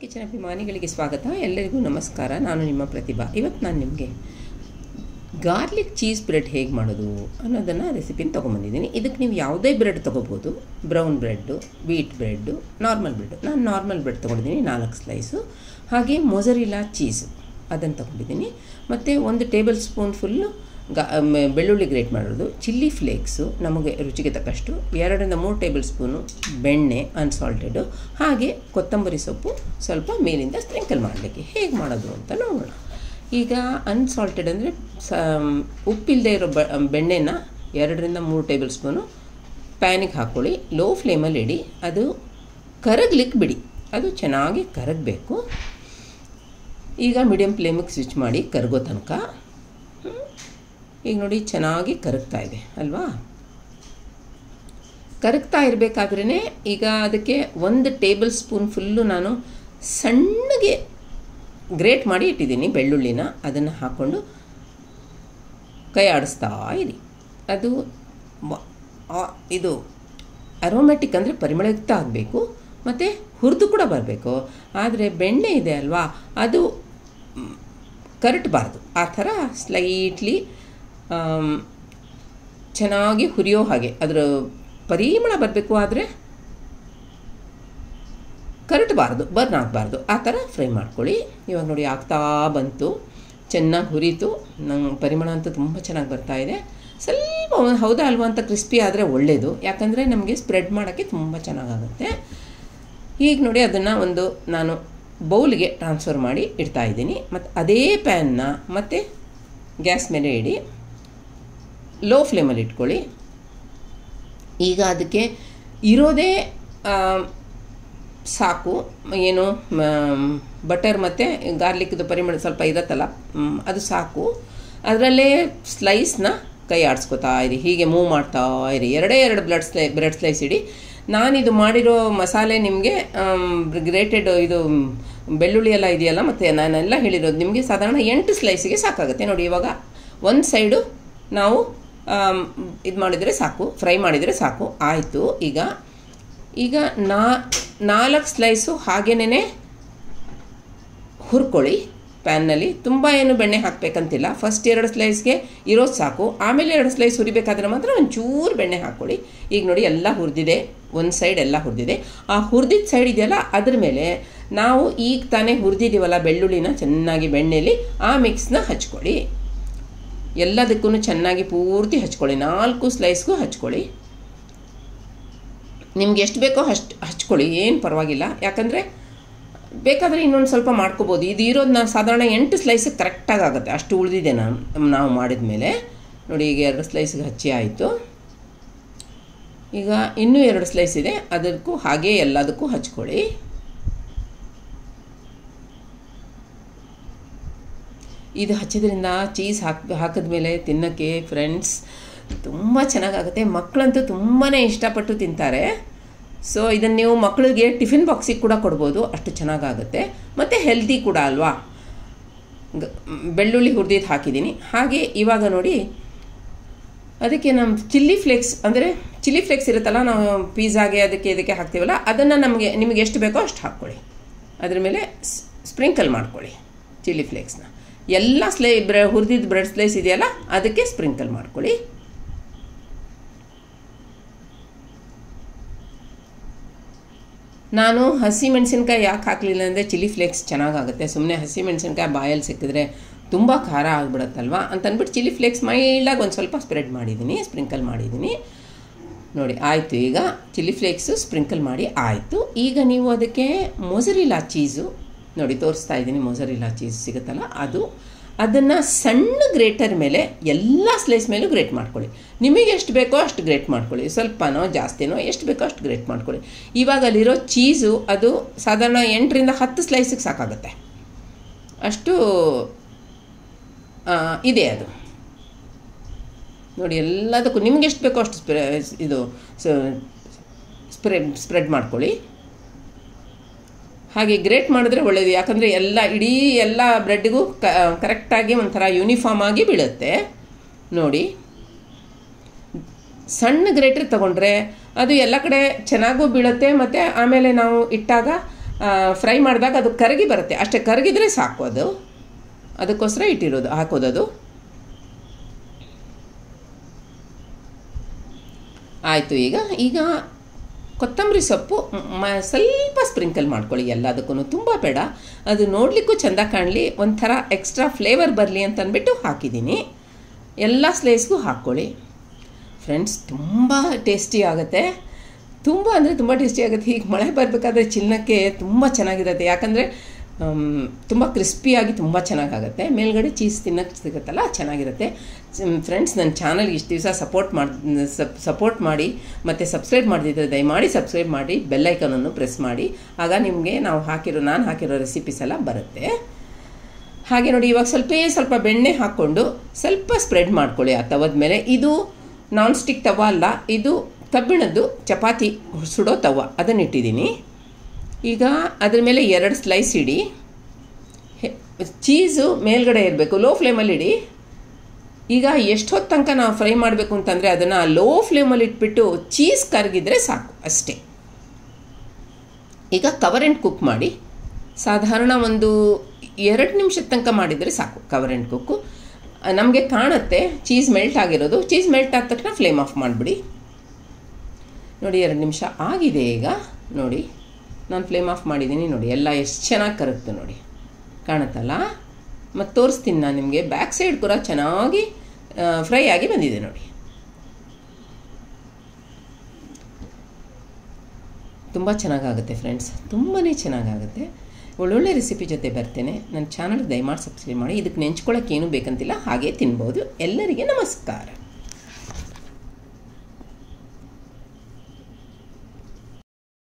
Kitchen ಅಭಿಮಾನಿಗಳಿಗೆ ಸ್ವಾಗತ ಎಲ್ಲರಿಗೂ ನಮಸ್ಕಾರ ನಾನು ನಿಮ್ಮ ಪ್ರತಿಭಾ ಇವತ್ತು ನಾನು ನಿಮಗೆ ಗಾರ್ಲಿಕ್ ಚೀಸ್ ಬ್ರೆಡ್ ಹೇಗೆ ಮಾಡೋದು ಅನ್ನೋದನ್ನು ರೆಸಿಪಿನ ತೊಗೊಂಬಂದಿದ್ದೀನಿ ಇದಕ್ಕೆ ನೀವು ಯಾವುದೇ ಬ್ರೆಡ್ ತೊಗೋಬೋದು brown bread wheat bread normal bread ನಾನು ನಾರ್ಮಲ್ ಬ್ರೆಡ್ ತೊಗೊಂಡಿದ್ದೀನಿ ನಾಲ್ಕು ಸ್ಲೈಸು ಹಾಗೆ ಮೊಸರಿಲಾ ಚೀಸು ಅದನ್ನು ತೊಗೊಂಡಿದ್ದೀನಿ ಮತ್ತು ಒಂದು ಟೇಬಲ್ ಸ್ಪೂನ್ ಫುಲ್ಲು ಗಾ ಮ್, ಬೆಳ್ಳುಳ್ಳಿ ಗ್ರೇಟ್ ಮಾಡೋದು ಚಿಲ್ಲಿ ಫ್ಲೇಕ್ಸು ನಮಗೆ ರುಚಿಗೆ ತಕ್ಕಷ್ಟು ಎರಡರಿಂದ ಮೂರು ಟೇಬಲ್ ಸ್ಪೂನು ಬೆಣ್ಣೆ ಅನ್ಸಾಲ್ಟೆಡು ಹಾಗೆ ಕೊತ್ತಂಬರಿ ಸೊಪ್ಪು ಸ್ವಲ್ಪ ಮೇಲಿಂದ ಸ್ಪ್ರಿಂಕಲ್ ಮಾಡಲಿಕ್ಕೆ ಹೇಗೆ ಮಾಡೋದು ಅಂತ ನೋಡೋಣ ಈಗ ಅನ್ಸಾಲ್ಟೆಡ್ ಅಂದರೆ ಸ ಉಪ್ಪಿಲ್ಲದೆ ಇರೋ ಬ ಬೆಣ್ಣೆನ ಎರಡರಿಂದ ಮೂರು ಟೇಬಲ್ ಸ್ಪೂನು ಪ್ಯಾನಿಗೆ ಹಾಕ್ಕೊಳ್ಳಿ ಲೋ ಫ್ಲೇಮಲ್ಲಿ ಇಡಿ ಅದು ಕರಗ್ಲಿಕ್ಕೆ ಬಿಡಿ ಅದು ಚೆನ್ನಾಗಿ ಕರಗಬೇಕು ಈಗ ಮೀಡಿಯಮ್ ಫ್ಲೇಮಿಗೆ ಸ್ವಿಚ್ ಮಾಡಿ ಕರಗೋ ತನಕ ಹ್ಮ್. ಈಗ ನೋಡಿ ಚೆನ್ನಾಗಿ ಕರಗ್ತಾ ಇದೆ ಅಲ್ವಾ ಕರಗ್ತಾ ಇರಬೇಕಾದ್ರೇ ಈಗ ಅದಕ್ಕೆ ಒಂದು ಟೇಬಲ್ ಸ್ಪೂನ್ ಫುಲ್ಲು ನಾನು ಸಣ್ಣಗೆ ಗ್ರೇಟ್ ಮಾಡಿ ಇಟ್ಟಿದ್ದೀನಿ ಬೆಳ್ಳುಳ್ಳಿನ ಅದನ್ನು ಹಾಕ್ಕೊಂಡು ಕೈ ಆಡಿಸ್ತಾ ಇರಿ ಅದು ವ- ಆ- ಇದು ಅರೋಮ್ಯಾಟಿಕ್ ಅಂದರೆ ಪರಿಮಳಯುಕ್ತ ಆಗಬೇಕು ಮತ್ತು ಹುರಿದು ಕೂಡ ಬರಬೇಕು ಆದರೆ ಬೆಣ್ಣೆ ಇದೆ ಅಲ್ವಾ ಅದು ಮ್, ಕರಟಬಾರ್ದು ಆ ಥರ ಸ್ಲೈಟ್ಲಿ ಆಮ್, ಚೆನ್ನಾಗಿ ಹುರಿಯೋ ಹಾಗೆ ಅದರ ಪರಿಮಳ ಬರಬೇಕು ಆದರೆ ಕರಟಬಾರ್ದು ಬರ್ನ್ ಆಗಬಾರ್ದು ಆ ಥರ ಫ್ರೈ ಮಾಡ್ಕೊಳ್ಳಿ ಇವಾಗ ನೋಡಿ ಆಗ್ತಾ ಬಂತು ಚೆನ್ನಾಗಿ ಹುರಿತು ನಂಗೆ ಪರಿಮಳ ಅಂತೂ ತುಂಬ ಚೆನ್ನಾಗಿ ಬರ್ತಾ ಇದೆ ಸ್ವಲ್ಪ ಒಂದ್ ಹೌದಾ ಅಲ್ವಾ ಅಂತ ಕ್ರಿಸ್ಪಿ ಆದರೆ ಒಳ್ಳೆಯದು ಯಾಕಂದರೆ ನಮಗೆ ಸ್ಪ್ರೆಡ್ ಮಾಡೋಕ್ಕೆ ತುಂಬ ಚೆನ್ನಾಗಾಗುತ್ತೆ ಈಗ ನೋಡಿ ಅದನ್ನು ಒಂದು ನಾನು ಬೌಲ್ಗೆ ಟ್ರಾನ್ಸ್ಫರ್ ಮಾಡಿ ಇಡ್ತಾ ಇದ್ದೀನಿ ಮತ್ತು ಅದೇ ಪ್ಯಾನ್ನ ಮತ್ತು ಗ್ಯಾಸ್ ಮೇಲೆ ಇಡಿ ಲೋ ಫ್ಲೇಮಲ್ಲಿ ಇಟ್ಕೊಳ್ಳಿ ಈಗ ಅದಕ್ಕೆ ಇರೋದೇ ಆ, ಸಾಕು ಏನು ಬಟರ್ ಮತ್ತು ಗಾರ್ಲಿಕ್ದು ಪರಿಮಳ ಸ್ವಲ್ಪ ಇರುತ್ತಲ್ಲ ಮ್, ಅದು ಸಾಕು ಅದರಲ್ಲೇ ಸ್ಲೈಸ್ನ ಕೈ ಆಡಿಸ್ಕೊತಾ ಇರಿ ಹೀಗೆ ಮೂವ್ ಮಾಡ್ತಾ ಇರಿ ಎರಡೇ ಎರಡು ಬ್ಲಡ್ ಸ್ಲೈ ಬ್ರೆಡ್ ಸ್ಲೈಸ್ ಇಡಿ ನಾನಿದು ಮಾಡಿರೋ ಮಸಾಲೆ ನಿಮಗೆ ಗ್ರೇಟೆಡ್ ಇದು ಮ್, ಬೆಳ್ಳುಳ್ಳಿ ಎಲ್ಲ ಇದೆಯಲ್ಲ ಮತ್ತು ನಾನೆಲ್ಲ ಹೇಳಿರೋದು ನಿಮಗೆ ಸಾಧಾರಣ ಎಂಟು ಸ್ಲೈಸಿಗೆ ಸಾಕಾಗುತ್ತೆ ನೋಡಿ ಇವಾಗ ಒಂದು ಸೈಡು ನಾವು ಇದು ಮಾಡಿದರೆ ಸಾಕು ಫ್ರೈ ಮಾಡಿದರೆ ಸಾಕು ಆಯಿತು ಈಗ ಈಗ ನಾ ನಾಲ್ಕು ಸ್ಲೈಸು ಹಾಗೇನೇ ಹುರ್ಕೊಳ್ಳಿ ಪ್ಯಾನ್ನಲ್ಲಿ ತುಂಬ ಏನು ಬೆಣ್ಣೆ ಹಾಕಬೇಕಂತಿಲ್ಲ ಫಸ್ಟ್ ಎರಡು ಸ್ಲೈಸ್ಗೆ ಇರೋದು ಸಾಕು ಆಮೇಲೆ ಎರಡು ಸ್ಲೈಸ್ ಹುರಿಬೇಕಾದ್ರೆ ಮಾತ್ರ ಒಂಚೂರು ಬೆಣ್ಣೆ ಹಾಕ್ಕೊಳ್ಳಿ ಈಗ ನೋಡಿ ಎಲ್ಲ ಹುರಿದಿದೆ ಒಂದು ಸೈಡ್ ಎಲ್ಲ ಹುರಿದಿದೆ ಆ ಹುರಿದಿದ್ದ ಸೈಡ್ ಇದೆಯಲ್ಲ ಅದ್ರ ಮೇಲೆ ನಾವು ಈಗ ತಾನೇ ಹುರಿದಿದ್ದೀವಲ್ಲ ಬೆಳ್ಳುಳ್ಳಿನ ಚೆನ್ನಾಗಿ ಬೆಣ್ಣೆಯಲ್ಲಿ ಆ ಮಿಕ್ಸ್ನ ಹಚ್ಕೊಳ್ಳಿ ಎಲ್ಲದಕ್ಕೂ ಚೆನ್ನಾಗಿ ಪೂರ್ತಿ ಹಚ್ಕೊಳ್ಳಿ ನಾಲ್ಕು ಸ್ಲೈಸ್ಗೂ ಹಚ್ಕೊಳ್ಳಿ ನಿಮ್ಗೆ ಎಷ್ಟು ಬೇಕೋ ಅಷ್ಟು ಹಚ್ಕೊಳ್ಳಿ ಏನು ಪರವಾಗಿಲ್ಲ ಯಾಕಂದರೆ ಬೇಕಾದರೆ ಇನ್ನೊಂದು ಸ್ವಲ್ಪ ಮಾಡ್ಕೋಬೋದು ಇದು ಇರೋದು ನಾನು ಸಾಧಾರಣ ಎಂಟು ಸ್ಲೈಸಿಗೆ ಕರೆಕ್ಟಾಗಿ ಆಗುತ್ತೆ ಅಷ್ಟು ಉಳಿದಿದೆ ನಾನು ನಾವು ಮಾಡಿದ ಮೇಲೆ ನೋಡಿ ಈಗ ಎರಡು ಸ್ಲೈಸಿಗೆ ಹಚ್ಚಿ ಆಯಿತು ಈಗ ಇನ್ನೂ ಎರಡು ಸ್ಲೈಸ್ ಇದೆ ಅದಕ್ಕೂ ಹಾಗೇ ಎಲ್ಲದಕ್ಕೂ ಹಚ್ಕೊಳ್ಳಿ ಇದು ಹಚ್ಚಿದ್ರಿಂದ ಚೀಸ್ ಹಾಕಿ ಹಾಕಿದ್ಮೇಲೆ ತಿನ್ನೋಕ್ಕೆ ಫ್ರೆಂಡ್ಸ್ ತುಂಬ ಚೆನ್ನಾಗಾಗುತ್ತೆ ಮಕ್ಕಳಂತೂ ತುಂಬಾ ಇಷ್ಟಪಟ್ಟು ತಿಂತಾರೆ ಸೊ ಇದನ್ನು ನೀವು ಮಕ್ಕಳಿಗೆ ಟಿಫಿನ್ ಬಾಕ್ಸಿಗೆ ಕೂಡ ಕೊಡ್ಬೋದು ಅಷ್ಟು ಚೆನ್ನಾಗಾಗುತ್ತೆ ಮತ್ತು ಹೆಲ್ದಿ ಕೂಡ ಅಲ್ವಾ ಗ- ಬೆಳ್ಳುಳ್ಳಿ ಹುರಿದಿದ್ದು ಹಾಕಿದ್ದೀನಿ ಹಾಗೆ ಇವಾಗ ನೋಡಿ ಅದಕ್ಕೆ ನಮ್ಮ ಚಿಲ್ಲಿ ಫ್ಲೇಕ್ಸ್ ಅಂದರೆ ಚಿಲ್ಲಿ ಫ್ಲೇಕ್ಸ್ ಇರುತ್ತಲ್ಲ ನಾವು ಪಿಜ್ಜಾಗೆ ಅದಕ್ಕೆ ಇದಕ್ಕೆ ಹಾಕ್ತೀವಲ್ಲ ಅದನ್ನು ನಮಗೆ ನಿಮಗೆ ಎಷ್ಟು ಬೇಕೋ ಅಷ್ಟು ಹಾಕ್ಕೊಳ್ಳಿ ಅದ್ರ ಮೇಲೆ ಸ್ಪ್ರಿಂಕಲ್ ಮಾಡ್ಕೊಳ್ಳಿ ಚಿಲ್ಲಿ ಫ್ಲೇಕ್ಸ್ನ ಎಲ್ಲ ಸ್ಲೈ ಬ್ರೆ ಹುರಿದಿದ್ದ ಬ್ರೆಡ್ ಸ್ಲೈಸ್ ಇದೆಯಲ್ಲ ಅದಕ್ಕೆ ಸ್ಪ್ರಿಂಕಲ್ ಮಾಡ್ಕೊಳ್ಳಿ ನಾನು ಹಸಿ ಮೆಣಸಿನ್ಕಾಯಿ ಯಾಕೆ ಹಾಕಲಿಲ್ಲ ಅಂದರೆ ಚಿಲ್ಲಿ ಫ್ಲೇಕ್ಸ್ ಚೆನ್ನಾಗಾಗುತ್ತೆ ಸುಮ್ಮನೆ ಹಸಿ ಮೆಣಸಿನ್ಕಾಯಿ ಬಾಯಲ್ಲಿ ಸಿಕ್ಕಿದ್ರೆ ತುಂಬ ಖಾರ ಆಗಿಬಿಡುತ್ತಲ್ವ ಅಂತ ಅಂದ್ಬಿಟ್ಟು ಚಿಲ್ಲಿ ಫ್ಲೇಕ್ಸ್ ಮೈಲ್ಡಾಗಿ ಒಂದು ಸ್ವಲ್ಪ ಸ್ಪ್ರೆಡ್ ಮಾಡಿದ್ದೀನಿ ಸ್ಪ್ರಿಂಕಲ್ ಮಾಡಿದ್ದೀನಿ ನೋಡಿ ಆಯಿತು ಈಗ ಚಿಲ್ಲಿ ಫ್ಲೇಕ್ಸು ಸ್ಪ್ರಿಂಕಲ್ ಮಾಡಿ ಆಯಿತು ಈಗ ನೀವು ಅದಕ್ಕೆ ಮೊಸರಿಲಾ ಚೀಸು ನೋಡಿ ತೋರಿಸ್ತಾ ಇದ್ದೀನಿ ಮೊಸರಿಲಾ ಚೀಸ್ ಸಿಗುತ್ತಲ್ಲ ಅದು ಅದನ್ನು ಸಣ್ಣ ಗ್ರೇಟರ್ ಮೇಲೆ ಎಲ್ಲ ಸ್ಲೈಸ್ ಮೇಲೂ ಗ್ರೇಟ್ ಮಾಡ್ಕೊಳ್ಳಿ ನಿಮಗೆ ಎಷ್ಟು ಬೇಕೋ ಅಷ್ಟು ಗ್ರೇಟ್ ಮಾಡ್ಕೊಳ್ಳಿ ಸ್ವಲ್ಪನೋ ಜಾಸ್ತಿನೋ ಎಷ್ಟು ಬೇಕೋ ಅಷ್ಟು ಗ್ರೇಟ್ ಮಾಡ್ಕೊಳ್ಳಿ ಇವಾಗ ಅಲ್ಲಿರೋ ಚೀಸು ಅದು ಸಾಧಾರಣ ಎಂಟರಿಂದ ಹತ್ತು ಸ್ಲೈಸಿಗೆ ಸಾಕಾಗುತ್ತೆ ಅಷ್ಟು ಆ, ಇದೆ ಅದು ನೋಡಿ ಎಲ್ಲದಕ್ಕೂ ನಿಮ್ಗೆ ಎಷ್ಟು ಬೇಕೋ ಅಷ್ಟು ಸ್ಪ್ರೆ ಇದು ಸ್ಪ್ರೆ ಸ್ಪ್ರೆಡ್ ಮಾಡ್ಕೊಳ್ಳಿ ಹಾಗೆ ಗ್ರೇಟ್ ಮಾಡಿದ್ರೆ ಒಳ್ಳೆಯದು ಯಾಕಂದರೆ ಎಲ್ಲ ಇಡೀ ಎಲ್ಲ ಬ್ರೆಡ್ಡಿಗೂ ಕ ಕರೆಕ್ಟಾಗಿ ಒಂಥರ ಯೂನಿಫಾರ್ಮ್ ಆಗಿ ಬೀಳುತ್ತೆ ನೋಡಿ ಸಣ್ಣ ಗ್ರೇಟರ್ ತಗೊಂಡ್ರೆ ಅದು ಎಲ್ಲ ಕಡೆ ಚೆನ್ನಾಗೂ ಬೀಳುತ್ತೆ ಮತ್ತು ಆಮೇಲೆ ನಾವು ಇಟ್ಟಾಗ ಫ್ರೈ ಮಾಡಿದಾಗ ಅದು ಕರಗಿ ಬರುತ್ತೆ ಅಷ್ಟೇ ಕರಗಿದ್ರೆ ಸಾಕು ಅದು ಅದಕ್ಕೋಸ್ಕರ ಇಟ್ಟಿರೋದು ಹಾಕೋದದು ಆಯಿತು ಈಗ ಈಗ ಕೊತ್ತಂಬರಿ ಸೊಪ್ಪು ಮ ಸ್ವಲ್ಪ ಸ್ಪ್ರಿಂಕಲ್ ಮಾಡ್ಕೊಳ್ಳಿ ಎಲ್ಲದಕ್ಕೂ ತುಂಬ ಬೇಡ ಅದು ನೋಡಲಿಕ್ಕೂ ಚೆಂದ ಕಾಣಲಿ ಒಂಥರ ಎಕ್ಸ್ಟ್ರಾ ಫ್ಲೇವರ್ ಬರಲಿ ಅಂತ ಅಂದ್ಬಿಟ್ಟು ಹಾಕಿದ್ದೀನಿ ಎಲ್ಲ ಸ್ಲೈಸ್ಗೂ ಹಾಕ್ಕೊಳ್ಳಿ ಫ್ರೆಂಡ್ಸ್ ತುಂಬ ಟೇಸ್ಟಿ ಆಗುತ್ತೆ ತುಂಬ ಅಂದರೆ ತುಂಬ ಟೇಸ್ಟಿ ಆಗುತ್ತೆ ಹೀಗೆ ಮಳೆ ಬರಬೇಕಾದ್ರೆ ಚಿನ್ನಕ್ಕೆ ತುಂಬ ಚೆನ್ನಾಗಿರುತ್ತೆ ಯಾಕಂದರೆ ತುಂಬ ಕ್ರಿಸ್ಪಿಯಾಗಿ ತುಂಬ ಚೆನ್ನಾಗಾಗುತ್ತೆ ಮೇಲ್ಗಡೆ ಚೀಸ್ ತಿನ್ನೋಕ್ಕೆ ಸಿಗುತ್ತಲ್ಲ ಚೆನ್ನಾಗಿರುತ್ತೆ ಫ್ರೆಂಡ್ಸ್ ನನ್ನ ಚಾನಲ್ಗೆ ಇಷ್ಟು ದಿವಸ ಸಪೋರ್ಟ್ ಮಾಡಿ ಸಪೋರ್ಟ್ ಮಾಡಿ ಮತ್ತು ಸಬ್ಸ್ಕ್ರೈಬ್ ಮಾಡಿದ್ರೆ ದಯಮಾಡಿ ಸಬ್ಸ್ಕ್ರೈಬ್ ಮಾಡಿ ಬೆಲ್ಲೈಕನನ್ನು ಪ್ರೆಸ್ ಮಾಡಿ ಆಗ ನಿಮಗೆ ನಾವು ಹಾಕಿರೋ ನಾನು ಹಾಕಿರೋ ರೆಸಿಪೀಸ್ ಎಲ್ಲ ಬರುತ್ತೆ ಹಾಗೆ ನೋಡಿ ಇವಾಗ ಸ್ವಲ್ಪ ಸ್ವಲ್ಪ ಬೆಣ್ಣೆ ಹಾಕ್ಕೊಂಡು ಸ್ವಲ್ಪ ಸ್ಪ್ರೆಡ್ ಮಾಡ್ಕೊಳ್ಳಿ ಆ ತವದ ಮೇಲೆ ಇದು ನಾನ್ ಸ್ಟಿಕ್ ತವ ಅಲ್ಲ ಇದು ಕಬ್ಬಿಣದ್ದು ಚಪಾತಿ ಸುಡೋ ತವ ಅದನ್ನು ಇಟ್ಟಿದ್ದೀನಿ ಈಗ ಅದ್ರ ಮೇಲೆ ಎರಡು ಸ್ಲೈಸ್ ಇಡಿ ಚೀಸು ಮೇಲ್ಗಡೆ ಇರಬೇಕು ಲೋ ಫ್ಲೇಮಲ್ಲಿ ಇಡಿ ಈಗ ಎಷ್ಟು ಹೊತ್ತು ತನಕ ನಾವು ಫ್ರೈ ಮಾಡಬೇಕು ಅಂತಂದರೆ ಅದನ್ನು ಲೋ ಫ್ಲೇಮಲ್ಲಿ ಇಟ್ಬಿಟ್ಟು ಚೀಸ್ ಕರಗಿದ್ರೆ ಸಾಕು ಅಷ್ಟೇ ಈಗ ಕವರ್ ಆ್ಯಂಡ್ ಕುಕ್ ಮಾಡಿ ಸಾಧಾರಣ ಒಂದು ಎರಡು ನಿಮಿಷದ ತನಕ ಮಾಡಿದರೆ ಸಾಕು ಕವರ್ ಆ್ಯಂಡ್ ಕುಕ್ಕು ನಮಗೆ ಕಾಣುತ್ತೆ ಚೀಸ್ ಮೆಲ್ಟ್ ಆಗಿರೋದು ಚೀಸ್ ಮೆಲ್ಟ್ ಆದ ತಕ್ಷಣ ಫ್ಲೇಮ್ ಆಫ್ ಮಾಡಿಬಿಡಿ ನೋಡಿ ಎರಡು ನಿಮಿಷ ಆಗಿದೆ ಈಗ ನೋಡಿ ನಾನು ಫ್ಲೇಮ್ ಆಫ್ ಮಾಡಿದ್ದೀನಿ ನೋಡಿ ಎಲ್ಲ ಎಷ್ಟು ಚೆನ್ನಾಗಿ ಕರಗ್ತು ನೋಡಿ ಕಾಣುತ್ತಲ್ಲ ಮತ್ತು ತೋರಿಸ್ತೀನಿ ನಾನು ನಿಮಗೆ ಬ್ಯಾಕ್ ಸೈಡ್ ಕೂಡ ಚೆನ್ನಾಗಿ ಫ್ರೈ ಆಗಿ ಬಂದಿದೆ ನೋಡಿ ತುಂಬ ಚೆನ್ನಾಗಾಗುತ್ತೆ ಫ್ರೆಂಡ್ಸ್ ತುಂಬಾ ಚೆನ್ನಾಗಾಗುತ್ತೆ ಒಳ್ಳೊಳ್ಳೆ ರೆಸಿಪಿ ಜೊತೆ ಬರ್ತೇನೆ ನನ್ನ ಚಾನಲ್ಗೆ ದಯಮಾಡಿ ಸಬ್ಸ್ಕ್ರೈಬ್ ಮಾಡಿ ಇದಕ್ಕೆ ನೆಂಚ್ಕೊಳ್ಳೋಕೆ ಏನೂ ಬೇಕಂತಿಲ್ಲ ಹಾಗೆ ತಿನ್ಬೋದು ಎಲ್ಲರಿಗೆ ನಮಸ್ಕಾರ